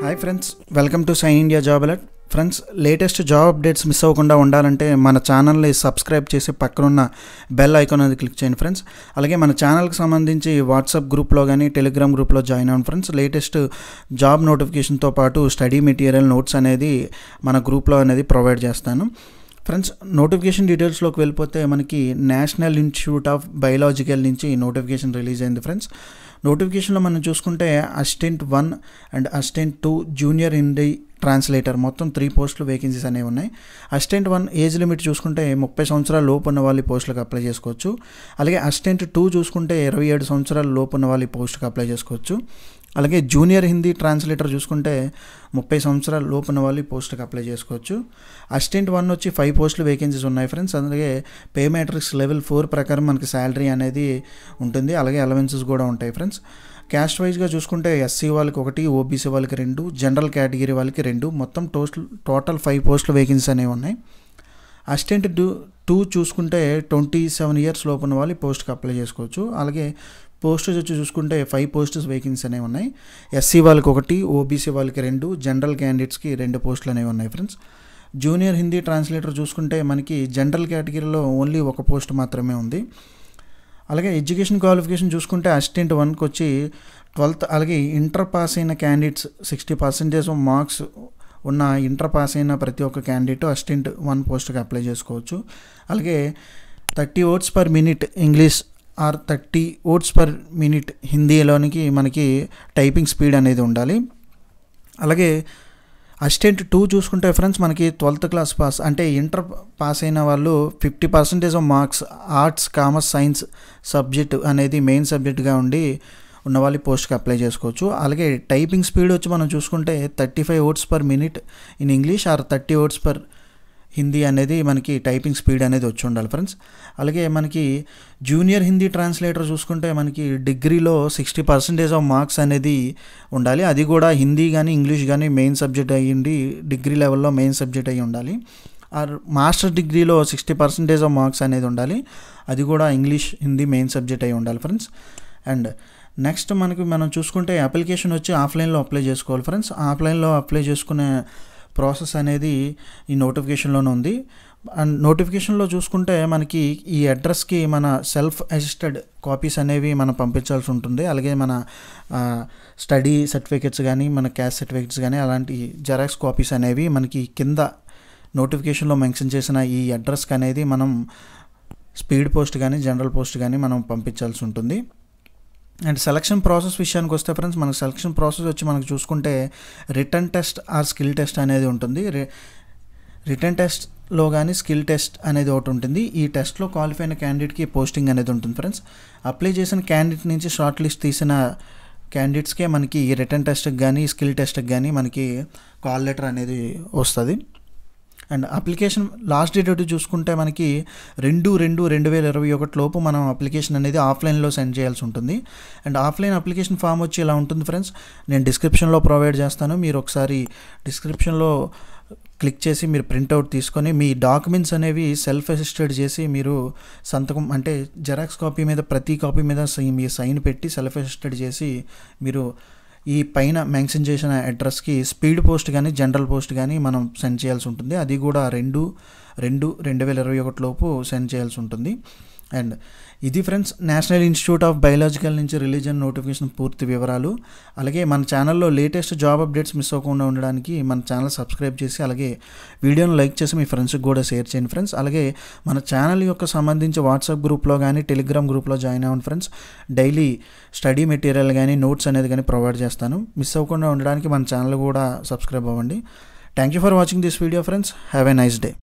hi friends welcome to sign India job alert friends latest job updates miss అవ్వకుండా ఉండాలంటే మన ఛానల్ని subscribe చేసి పక్కనున్న బెల్ ఐకాన్ అనేది క్లిక్ చేయండి ఫ్రెండ్స్ అలాగే మన ఛానల్కి సంబంధించి వాట్సాప్ గ్రూప్లో కానీ టెలిగ్రామ్ గ్రూప్లో జాయిన్ అవ్వండి ఫ్రెండ్స్ లేటెస్ట్ జాబ్ నోటిఫికేషన్తో పాటు స్టడీ మెటీరియల్ నోట్స్ అనేది మన గ్రూప్లో అనేది ప్రొవైడ్ చేస్తాను ఫ్రెండ్స్ నోటిఫికేషన్ డీటెయిల్స్లోకి వెళ్ళిపోతే మనకి నేషనల్ ఇన్స్టిట్యూట్ ఆఫ్ బయాలజికల్ నుంచి నోటిఫికేషన్ రిలీజ్ అయింది ఫ్రెండ్స్ నోటిఫికేషన్లో మనం చూసుకుంటే assistant one and assistant two junior Hindi translator మొత్తం త్రీ పోస్టులు వేకెన్సీస్ అనేవి ఉన్నాయి అసిస్టెంట్ వన్ ఏజ్ లిమిట్ చూసుకుంటే ముప్పై సంవత్సరాల లోపు ఉన్న వాళ్ళు ఈ పోస్టులకు అప్లై చేసుకోవచ్చు అలాగే అసిస్టెంట్ టూ చూసుకుంటే ఇరవై ఏడు సంవత్సరాల లోపు ఉన్న వాళ్ళు ఈ పోస్టుకు అప్లై చేసుకోవచ్చు అలాగే జూనియర్ హిందీ ట్రాన్స్లేటర్ చూసుకుంటే ముప్పై సంవత్సరాల లోపు ఉన్న వాళ్ళు ఈ పోస్టుకి అప్లై చేసుకోవచ్చు అసిస్టెంట్ వన్ వచ్చి ఫైవ్ పోస్టులు వేకెన్సీస్ ఉన్నాయి ఫ్రెండ్స్ అలాగే పే మ్యాట్రిక్స్ లెవెల్ ఫోర్ ప్రకారం మనకి శాలరీ అనేది ఉంటుంది అలాగే అలవెన్సెస్ కూడా ఉంటాయి ఫ్రెండ్స్ క్యాస్ట్ వైజ్గా చూసుకుంటే ఎస్సీ వాళ్ళకి ఒకటి ఓబీసీ వాళ్ళకి రెండు జనరల్ కేటగిరీ వాళ్ళకి రెండు మొత్తం టోటల్ టోటల్ ఫైవ్ పోస్టులు వేకెన్సీస్ అనేవి ఉన్నాయి అసిస్టెంట్ టూ టూ చూసుకుంటే ట్వంటీ సెవెన్ ఇయర్స్ లోపు ఉన్న వాళ్ళు ఈ పోస్ట్కి అప్లై చేసుకోవచ్చు అలాగే పోస్టర్స్ వచ్చి చూసుకుంటే ఫైవ్ పోస్టర్స్ వేకెన్సీ అనేవి ఉన్నాయి ఎస్సీ వాళ్ళకి ఒకటి ఓబీసీ వాళ్ళకి రెండు జనరల్ క్యాండిడేట్స్కి రెండు పోస్టులు అనేవి ఉన్నాయి ఫ్రెండ్స్ జూనియర్ హిందీ ట్రాన్స్లేటర్ చూసుకుంటే మనకి జనరల్ కేటగిరీలో ఓన్లీ ఒక పోస్ట్ మాత్రమే ఉంది అలాగే ఎడ్యుకేషన్ క్వాలిఫికేషన్ చూసుకుంటే అసిస్టెంట్ వన్కి వచ్చి ట్వెల్త్ అలాగే ఇంటర్ పాస్ అయిన క్యాండిడేట్స్ సిక్స్టీ పర్సెంటేజ్ మార్క్స్ ఉన్న ఇంటర్ పాస్ అయిన ప్రతి ఒక్క క్యాండిడేట్ అసిస్టెంట్ వన్ పోస్ట్కి అప్లై చేసుకోవచ్చు అలాగే thirty words per minute English or thirty words per minute హిందీలోనికి మనకి టైపింగ్ స్పీడ్ అనేది ఉండాలి అలాగే అసిస్టెంట్ టూ చూసుకుంటే ఫ్రెండ్స్ మనకి ట్వెల్త్ క్లాస్ పాస్ అంటే ఇంటర్ పాస్ అయిన వాళ్ళు fifty percentage of marks arts commerce science subject అనేది మెయిన్ సబ్జెక్ట్గా ఉండి ఉన్న వాళ్ళు పోస్ట్కి అప్లై చేసుకోవచ్చు అలాగే టైపింగ్ స్పీడ్ వచ్చి మనం చూసుకుంటే thirty five words per minute in English or thirty words per Hindi అనేది మనకి టైపింగ్ స్పీడ్ అనేది వచ్చి ఉండాలి ఫ్రెండ్స్ అలాగే మనకి జూనియర్ హిందీ ట్రాన్స్లేటర్ చూసుకుంటే మనకి డిగ్రీలో సిక్స్టీ పర్సెంటేజ్ ఆఫ్ మార్క్స్ అనేది ఉండాలి అది కూడా హిందీ కానీ ఇంగ్లీష్ కానీ మెయిన్ సబ్జెక్ట్ అయ్యింది డిగ్రీ లెవెల్లో మెయిన్ సబ్జెక్ట్ అయ్యి ఉండాలి ఆర్ మాస్టర్ డిగ్రీలో సిక్స్టీ పర్సెంటేజ్ ఆఫ్ మార్క్స్ అనేది ఉండాలి అది కూడా ఇంగ్లీష్ హిందీ మెయిన్ సబ్జెక్ట్ అయి ఉండాలి ఫ్రెండ్స్ అండ్ నెక్స్ట్ మనకి మనం చూసుకుంటే అప్లికేషన్ వచ్చి ఆఫ్లైన్లో అప్లై చేసుకోవాలి ఫ్రెండ్స్ ఆఫ్లైన్లో అప్లై చేసుకునే ప్రాసెస్ అనేది ఈ నోటిఫికేషన్లోనే ఉంది అండ్ నోటిఫికేషన్లో చూసుకుంటే మనకి ఈ అడ్రస్కి మన సెల్ఫ్ అసిస్టెడ్ కాపీస్ అనేవి మనం పంపించాల్సి ఉంటుంది అలాగే మన స్టడీ సర్టిఫికెట్స్ కానీ మన క్యాస్ట్ సర్టిఫికెట్స్ కానీ అలాంటి జెరాక్స్ కాపీస్ అనేవి మనకి కింద నోటిఫికేషన్లో మెన్షన్ చేసిన ఈ అడ్రస్కి అనేది మనం స్పీడ్ పోస్ట్ కానీ జనరల్ పోస్ట్ కానీ మనం పంపించాల్సి ఉంటుంది అండ్ సెలక్షన్ ప్రాసెస్ విషయానికి వస్తే ఫ్రెండ్స్ మనకు సెలక్షన్ ప్రాసెస్ వచ్చి మనకు చూసుకుంటే written test or skill test అనేది ఉంటుంది రిటర్న్ టెస్ట్లో కానీ స్కిల్ టెస్ట్ అనేది ఒకటి ఉంటుంది ఈ టెస్ట్లో క్వాలిఫై అయిన క్యాండిడేట్కి పోస్టింగ్ అనేది ఉంటుంది ఫ్రెండ్స్ అప్లై చేసిన క్యాండిడేట్ నుంచి షార్ట్ లిస్ట్ తీసిన క్యాండిడేట్స్కే మనకి ఈ రిటర్న్ టెస్ట్కి కానీ స్కిల్ టెస్ట్కి కానీ మనకి కాల్ లెటర్ అనేది వస్తుంది అండ్ అప్లికేషన్ లాస్ట్ డేట్ చూసుకుంటే మనకి రెండు రెండు రెండు వేల ఇరవై ఒకటి లోపు మనం అప్లికేషన్ అనేది ఆఫ్లైన్లో సెండ్ చేయాల్సి ఉంటుంది అండ్ ఆఫ్లైన్ అప్లికేషన్ ఫామ్ వచ్చి ఇలా ఉంటుంది ఫ్రెండ్స్ నేను డిస్క్రిప్షన్లో ప్రొవైడ్ చేస్తాను మీరు ఒకసారి డిస్క్రిప్షన్లో క్లిక్ చేసి మీరు ప్రింట్అవుట్ తీసుకొని మీ డాక్యుమెంట్స్ అనేవి సెల్ఫ్ అసిస్టెడ్ చేసి మీరు సంతకం అంటే జెరాక్స్ కాపీ మీద ప్రతి కాపీ మీద మీ సైన్ పెట్టి సెల్ఫ్ అసిస్టెడ్ చేసి మీరు ఈ పైన మెన్షన్ చేసిన అడ్రస్కి స్పీడ్ పోస్ట్ కానీ జనరల్ పోస్ట్ కానీ మనం సెండ్ చేయాల్సి ఉంటుంది అది కూడా రెండు రెండు రెండు వేల ఇరవై ఒకటి లోపు సెండ్ చేయాల్సి ఉంటుంది అండ్ ఇది friends National Institute of Biological నుంచి రిలీజన్ నోటిఫికేషన్ పూర్తి వివరాలు అలాగే మన ఛానల్లో లేటెస్ట్ జాబ్ అప్డేట్స్ మిస్ అవ్వకుండా ఉండడానికి మన ఛానల్ సబ్స్క్రైబ్ చేసి అలాగే వీడియోని లైక్ చేసి మీ ఫ్రెండ్స్కి కూడా షేర్ చేయండి ఫ్రెండ్స్ అలాగే మన ఛానల్ యొక్క సంబంధించి వాట్సాప్ గ్రూప్లో కానీ టెలిగ్రామ్ గ్రూప్లో జాయిన్ అవ్వండి ఫ్రెండ్స్ డైలీ స్టడీ మెటీరియల్ కానీ నోట్స్ అనేది కానీ ప్రొవైడ్ చేస్తాను మిస్ అవ్వకుండా ఉండడానికి మన ఛానల్ కూడా సబ్స్క్రైబ్ అవ్వండి thank you for watching this video friends have a nice day